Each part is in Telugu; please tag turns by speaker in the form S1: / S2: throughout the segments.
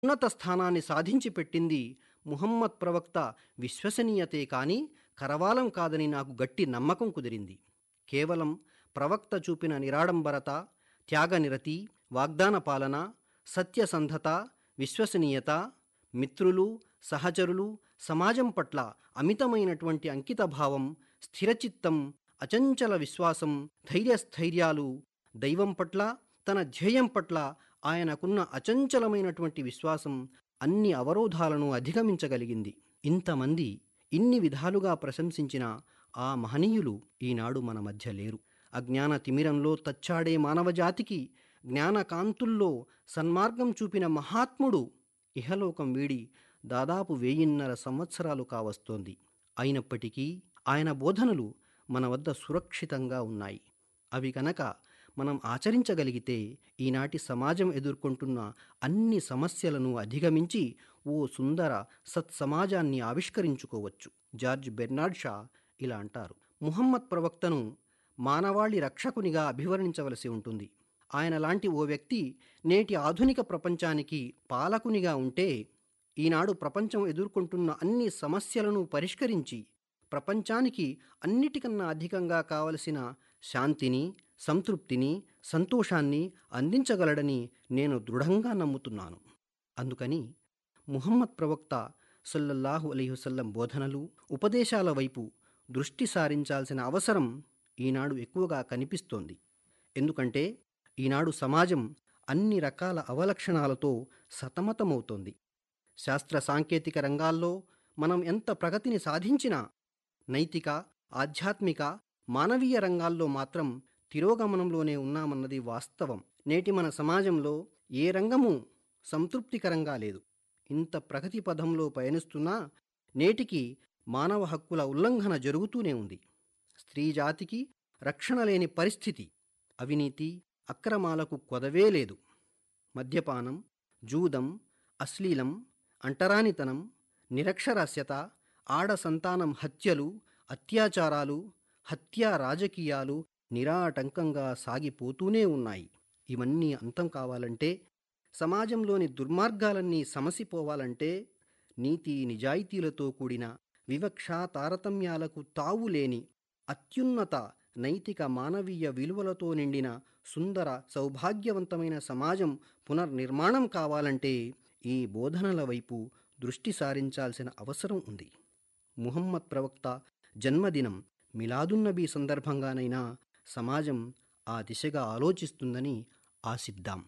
S1: ఉన్నత స్థానాన్ని సాధించి పెట్టింది ముహమ్మద్ ప్రవక్త విశ్వసనీయతే కాని కరవాలం కాదని నాకు గట్టి నమ్మకం కుదిరింది కేవలం ప్రవక్త చూపిన నిరాడంబరత త్యాగనిరతి వాగ్దాన పాలన సత్యసంధత విశ్వసనీయత మిత్రులు సహచరులు సమాజం పట్ల అమితమైనటువంటి అంకితభావం స్థిరచిత్తం అచంచల విశ్వాసం ధైర్యస్థైర్యాలు దైవం పట్ల తన ధ్యేయం పట్ల ఆయనకున్న అచంచలమైనటువంటి విశ్వాసం అన్ని అవరోధాలను అధిగమించగలిగింది ఇంతమంది ఇన్ని విధాలుగా ప్రశంసించిన ఆ మహనీయులు ఈనాడు మన మధ్య లేరు అజ్ఞాన తిమిరంలో తచ్చాడే మానవజాతికి జ్ఞానకాంతుల్లో సన్మార్గం చూపిన మహాత్ముడు ఇహలోకం వీడి దాదాపు వెయ్యిన్నర సంవత్సరాలు కావస్తోంది అయినప్పటికీ ఆయన బోధనలు మన వద్ద సురక్షితంగా ఉన్నాయి అవి కనుక మనం ఆచరించగలిగితే ఈనాటి సమాజం ఎదుర్కొంటున్న అన్ని సమస్యలను అధిగమించి ఓ సుందర సత్సమాజాన్ని ఆవిష్కరించుకోవచ్చు జార్జ్ బెర్నార్డ్ షా ఇలా అంటారు ముహమ్మద్ ప్రవక్తను మానవాళి రక్షకునిగా అభివర్ణించవలసి ఉంటుంది ఆయన లాంటి ఓ వ్యక్తి నేటి ఆధునిక ప్రపంచానికి పాలకునిగా ఉంటే ఈనాడు ప్రపంచం ఎదుర్కొంటున్న అన్ని సమస్యలను పరిష్కరించి ప్రపంచానికి అన్నిటికన్నా అధికంగా కావలసిన శాంతిని సంతృప్తిని సంతోషాన్ని అందించగలడని నేను దృఢంగా నమ్ముతున్నాను అందుకని ముహమ్మద్ ప్రవక్త సల్లల్లాహు అలీహుసల్లం బోధనలు ఉపదేశాల వైపు దృష్టి సారించాల్సిన అవసరం ఈనాడు ఎక్కువగా కనిపిస్తోంది ఎందుకంటే ఈనాడు సమాజం అన్ని రకాల అవలక్షణాలతో సతమతమవుతోంది శాస్త్ర సాంకేతిక రంగాల్లో మనం ఎంత ప్రగతిని సాధించినా నైతిక ఆధ్యాత్మిక మానవీయ రంగాల్లో మాత్రం తిరోగమనంలోనే ఉన్నామన్నది వాస్తవం నేటి మన సమాజంలో ఏ రంగము సంతృప్తికరంగా లేదు ఇంత ప్రగతి పథంలో పయనిస్తున్నా నేటికి మానవ హక్కుల ఉల్లంఘన జరుగుతూనే ఉంది స్త్రీ జాతికి రక్షణ లేని పరిస్థితి అవినీతి అక్రమాలకు కొదవే లేదు మద్యపానం జూదం అశ్లీలం అంటరానితనం నిరక్షరాస్యత ఆడ సంతానం హత్యలు అత్యాచారాలు హత్యా రాజకీయాలు నిరాటంకంగా సాగిపోతూనే ఉన్నాయి ఇవన్నీ అంతం కావాలంటే సమాజంలోని దుర్మార్గాలన్నీ సమసిపోవాలంటే నీతి నిజాయితీలతో కూడిన వివక్ష తారతమ్యాలకు తావులేని అత్యున్నత నైతిక మానవీయ విలువలతో నిండిన సుందర సౌభాగ్యవంతమైన సమాజం పునర్నిర్మాణం కావాలంటే ఈ బోధనల వైపు దృష్టి సారించాల్సిన అవసరం ఉంది ముహమ్మద్ ప్రవక్త జన్మదినం మిలాదున్నబీ సందర్భంగానైనా సమాజం ఆ దిశగా ఆలోచిస్తుందని ఆశిద్దాం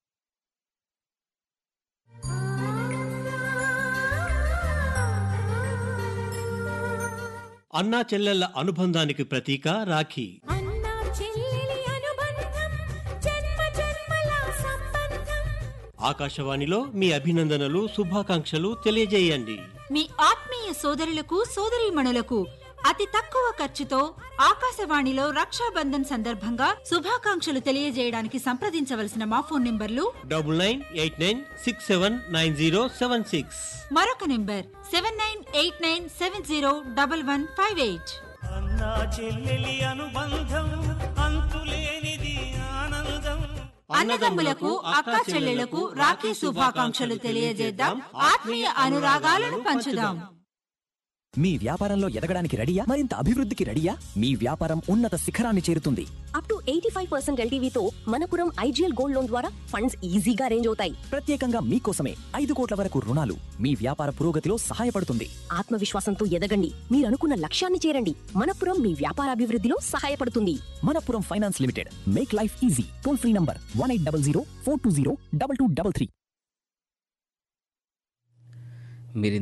S2: అన్నా చెల్లెళ్ల అనుబంధానికి ప్రతీక రాఖీ
S3: అన్నా చెల్లెలి అనుబంధం జన్మ జన్మల సంబంధం
S2: ఆకాశవాణిలో మీ అభినందనలు శుభాకాంక్షలు తెలియజేయండి
S4: మీ ఆత్మీయ సోదరులకు సోదరీమణులకు అతి తక్కువ ఖర్చుతో ఆకాశవాణిలో రక్షాబంధన్ సందర్భంగా శుభాకాంక్షలు తెలియజేయడానికి సంప్రదించవలసిన మా ఫోన్ నెంబర్లు
S2: double nine eight nine six seven nine zero seven six
S4: మరొక number seven nine eight nine seven zero double one five eight
S5: అన్నా చెల్లెలి అనుబంధం అంతులేనిది ఆనందం
S4: అన్నదమ్ములకు అక్క చెల్లెళ్లకు రాఖీ శుభాకాంక్షలు తెలియజేద్దాం ఆత్మీయ అనురాగాలను పంచుదాం
S6: మీ వ్యాపారంలో ఎదగడానికి రెడీయా మరింత అభివృద్ధికి రెడీయా మీ వ్యాపారం ఉన్నత శిఖరాన్ని చేరుతుంది
S7: up to eighty five percent ఎల్టీవీతో మనపురం ఐజీఎల్ గోల్డ్ లోన్ ద్వారా ఫండ్స్ ఈజీగా అరేంజ్ అవుతాయి
S6: ప్రత్యేకంగా మీకోసమే ఐదు కోట్ల వరకు రుణాలు మీ వ్యాపార పురోగతిలో సహాయపడుతుంది
S7: ఆత్మవిశ్వాసంతో ఎదగండి మీరు అనుకున్న లక్ష్యాన్ని చేరండి మనపురం మీ వ్యాపార అభివృద్ధిలో సహాయపడుతుంది
S6: Manappuram finance limited make life easy toll free number one eight double zero four two zero double two double three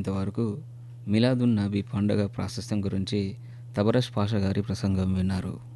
S8: మీరింతవరకు మిలాదున్ నబీ పండుగ ప్రాశస్త్యం గురించి తబరష్ పాషా గారి ప్రసంగం విన్నారు